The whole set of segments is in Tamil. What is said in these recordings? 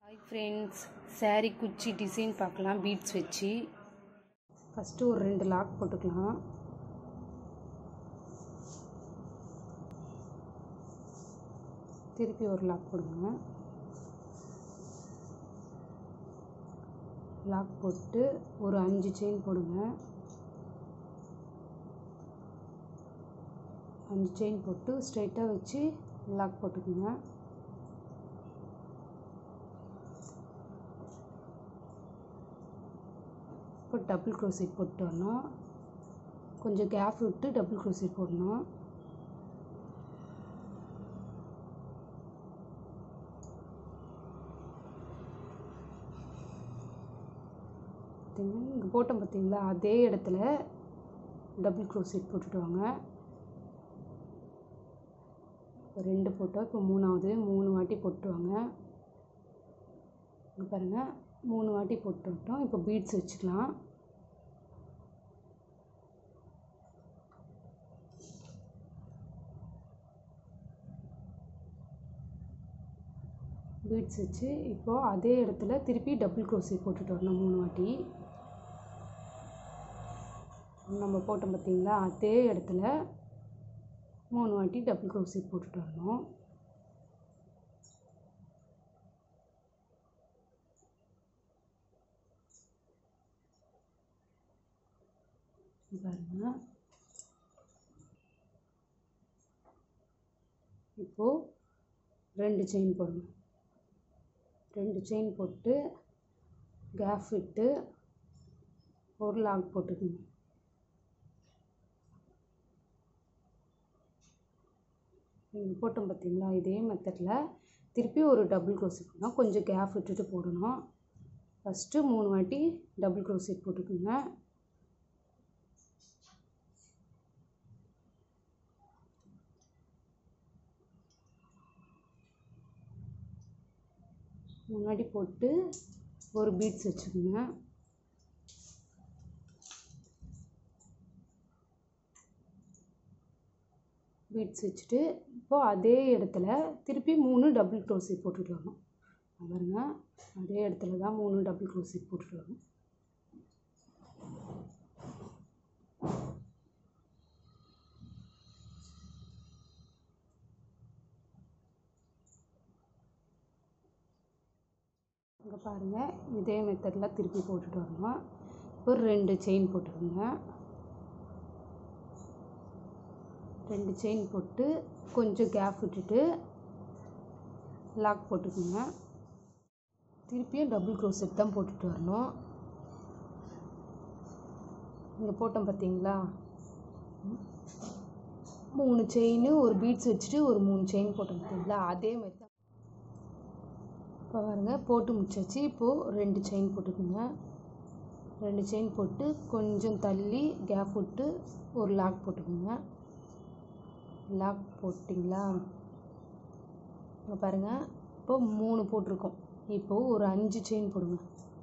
ஹாய் ஃப்ரெண்ட்ஸ் saree குச்சி டிசைன் பார்க்கலாம் பீட்ஸ் வச்சு ஃபஸ்ட்டு ஒரு ரெண்டு லாக் போட்டுக்கலாம் திருப்பி ஒரு லாக் போடுங்க லாக் போட்டு ஒரு அஞ்சு செயின் போடுங்க அஞ்சு செயின் போட்டு ஸ்ட்ரைட்டாக வச்சு லாக் போட்டுக்குங்க இப்போ டபுள் க்ரோசெட் போட்டு வரணும் கொஞ்சம் கேப் விட்டு டபுள் க்ரோசெட் போடணும் இங்கே போட்டோம் பார்த்தீங்களா அதே இடத்துல டபுள் க்ரோசெட் போட்டுட்டு வாங்க இப்போ ரெண்டு போட்டோம் இப்போ மூணாவது மூணு வாட்டி போட்டு வாங்க இங்கே பாருங்கள் மூணு வாட்டி போட்டு விட்டோம் இப்போ பீட்ஸ் வச்சுக்கலாம் பீட்ஸ் வச்சு இப்போது அதே இடத்துல திருப்பி டபுள் க்ரோசி போட்டுட்டு வரணும் மூணு வாட்டி நம்ம போட்டோம் பார்த்தீங்களா அதே இடத்துல மூணு வாட்டி டபுள் க்ரோசி போட்டுட்டு வரணும் பாருங்க இப்போது ரெண்டு செயின் போடுங்க ரெண்டு செயின் போட்டு கேப் விட்டு ஒரு லாக் போட்டுக்கணும் நீங்கள் போட்டோம் பார்த்தீங்களா இதே மெத்தடில் திருப்பி ஒரு டபுள் க்ரோசிட் பண்ணால் கொஞ்சம் கேப் விட்டுட்டு போடணும் ஃபஸ்ட்டு மூணு வாட்டி டபுள் க்ரோசிட் போட்டுக்கோங்க முன்னாடி போட்டு ஒரு பீட்ஸ் வச்சுக்கோங்க பீட்ஸ் வச்சுட்டு இப்போது அதே இடத்துல திருப்பி மூணு டபுள் க்ரோசிட் போட்டுட்டு வரணும் பாருங்க அதே இடத்துல தான் மூணு டபுள் க்ரோசிட் போட்டுட்டு வரணும் இங்கே பாருங்கள் இதே மெத்தடில் திருப்பி போட்டுட்டு வரணும் ஒரு ரெண்டு செயின் போட்டுக்கோங்க ரெண்டு செயின் போட்டு கொஞ்சம் கேப் விட்டுட்டு லாக் போட்டுக்கோங்க திருப்பியும் டபுள் க்ரோசெட் தான் போட்டுட்டு வரணும் இங்கே போட்டோம் பார்த்தீங்களா மூணு செயின் ஒரு பீட்ஸ் வச்சுட்டு ஒரு மூணு செயின் போட்டோம் பார்த்தீங்களா அதே மாதிரி தான் இப்போ பாருங்க போட்டு முடிச்சாச்சு இப்போது ரெண்டு செயின் போட்டுக்கோங்க ரெண்டு செயின் போட்டு கொஞ்சம் தள்ளி கேப் விட்டு ஒரு லாக் போட்டுக்கோங்க லாக் போட்டிங்களா இங்கே பாருங்கள் இப்போ மூணு போட்டிருக்கோம் இப்போது ஒரு அஞ்சு செயின் போடுங்க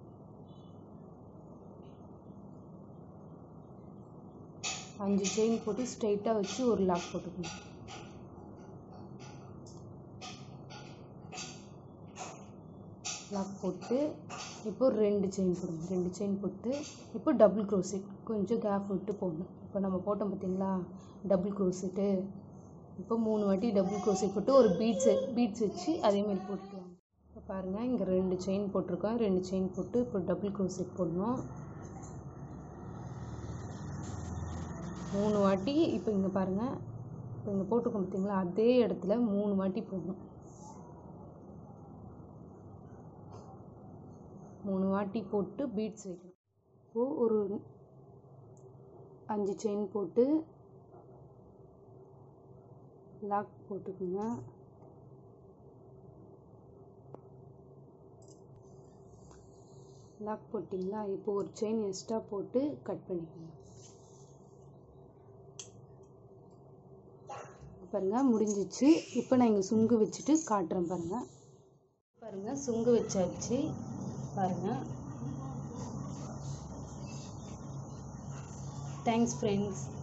அஞ்சு செயின் போட்டு ஸ்ட்ரைட்டாக வச்சு ஒரு லாக் போட்டுக்கணும் லாக் போட்டு இப்போ ரெண்டு செயின் போடுங்க ரெண்டு செயின் போட்டு இப்போ டபுள் க்ரோசெட் கொஞ்சம் கேப் விட்டு போடணும் இப்போ நம்ம போட்டோம் பார்த்தீங்களா டபுள் க்ரோசெட்டு இப்போ மூணு வாட்டி டபுள் க்ரோசெட் போட்டு ஒரு பீட்ஸு பீட்ஸ் வச்சு அதேமாதிரி போட்டுட்டு வாங்க இப்போ பாருங்கள் இங்கே ரெண்டு செயின் போட்டிருக்கோம் ரெண்டு செயின் போட்டு இப்போ டபுள் க்ரோசெட் போடணும் மூணு வாட்டி இப்போ இங்கே பாருங்கள் இப்போ இங்கே போட்டிருக்கோம் பார்த்தீங்களா அதே இடத்துல மூணு வாட்டி போடணும் மூணு வாட்டி போட்டு பீட்ஸ் வைக்கணும் இப்போது ஒரு அஞ்சு செயின் போட்டு லாக் போட்டுக்குங்க லாக் போட்டிங்களா இப்போ ஒரு செயின் எக்ஸ்ட்ரா போட்டு கட் பண்ணிக்கோங்க பாருங்கள் முடிஞ்சிச்சு இப்போ நான் இங்கே சுங்கு வச்சுட்டு காட்டுறேன் பாருங்கள் பாருங்கள் சுங்கு வச்சாச்சு பாருங்கள் தேங்க்ஸ் ஃப்ரெண்ட்ஸ்